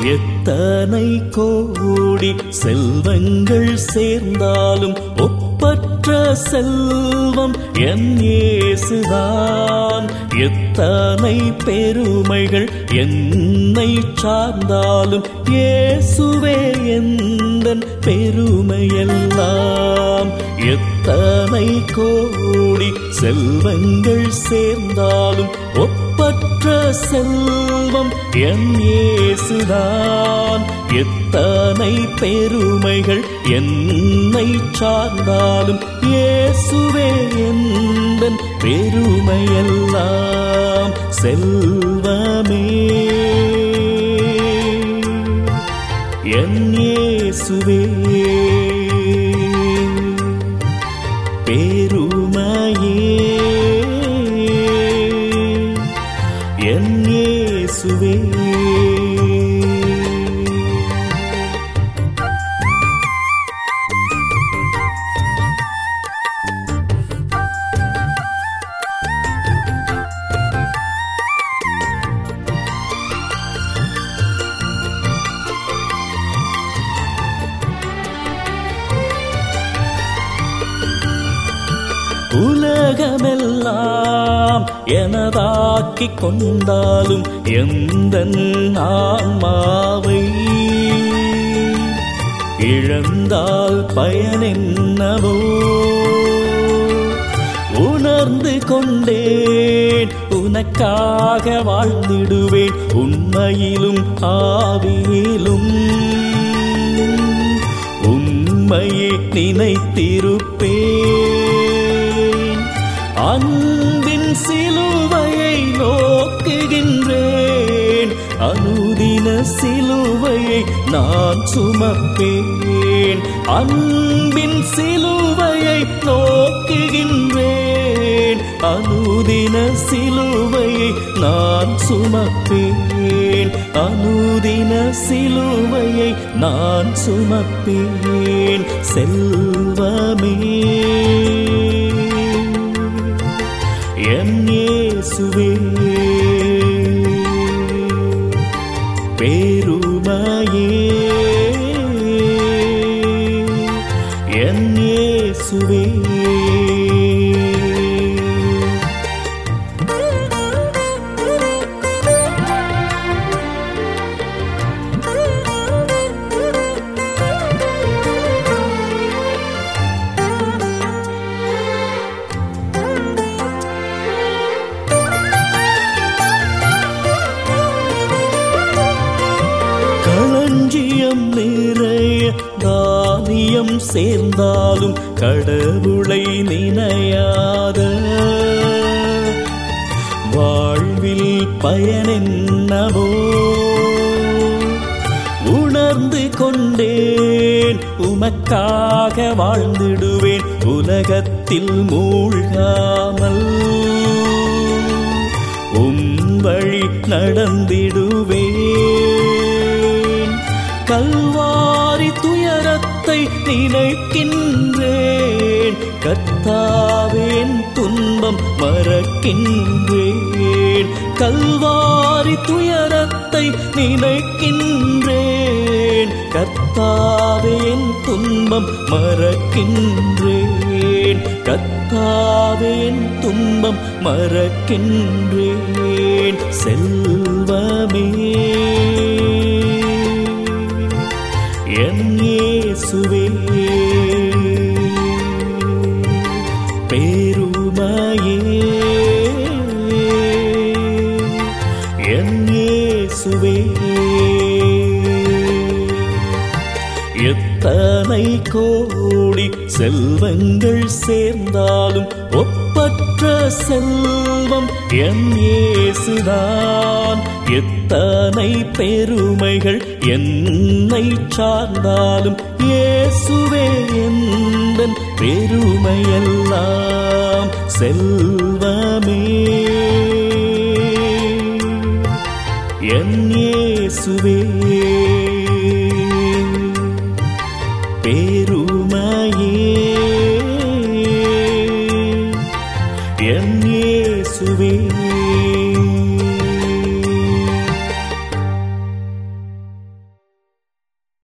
எத்தனை கோடி செல்வங்கள் சேர்ந்தாலும் ஒப்பற்ற செல்வம் என் இயேசுதான் எத்தனை பெருமைகள் என்னை சார்ந்தாலும் இயேசுவே எந்தன் பெருமையெல்லாம் எத்தனை கோடி செல்வங்கள் சேர்ந்தாலும் ஒப்பற்ற செல்வம் என் இயேசுதான் எத்தனை பெருமைகள் என்னை சார்ந்தாலும் இயேசுவே எந்தன் பெருமையெல்லாம் செல்வமே என் இயேசுவே பெருமையே என் இயேசுவே உலகமெல்லாம் எனதாக்கிக் கொண்டாலும் எந்த ஆன்மாவை இழந்தால் பயனென்னவோ உணர்ந்து கொண்டேன் உனக்காக வாழ்ந்திடுவேன் உண்மையிலும் ஆவியிலும் உண்மையை நினைத்திருப்பேன் அன்பின் சிலுவையை நோக்குகின்றேன் அனுதின சிலுவையை நான் சுமப்பேன் அன்பின் சிலுவையை நோக்குகின்றேன் அனுதின சிலுவையை நான் சுமப்பேன் அனுதின சிலுவையை நான் சுமப்பேன் செல்வமே என் இயேசுவே பெருமையே என் இயேசுவே களஞ்சியம் நிறைய தானியம் சேர்ந்தாலும் கடவுளை நினையாத வாழ்வில் பயனென்னவோ உணர்ந்து கொண்டேன் உமக்காக வாழ்ந்திடுவேன் உலகத்தில் மூழ்காமல் உம் வழி நடந்திடுவேன் கல்வாரி துயரத்தை நினைக்கின்றேன் கர்த்தாவேன் துன்பம் மறக்கின்றேன் கல்வாரி துயரத்தை நினைக்கின்றேன் கர்த்தாவேன் துன்பம் மறக்கின்றேன் கர்த்தாவேன் துன்பம் மறக்கின்றேன் செல்வமே என் இயேசுவே பெருமையே என் இயேசுவே எத்தனை கோடி செல்வங்கள் சேர்ந்தாலும் ஒப்பற்ற செல்வம் என் இயேசுதான் எத்தனை பெருமைகள் என்னை சார்ந்தாலும் இயேசுவே எந்தன் பெருமையெல்லாம் செல்வமே என் இயேசுவே பெருமையே என் இயேசுவே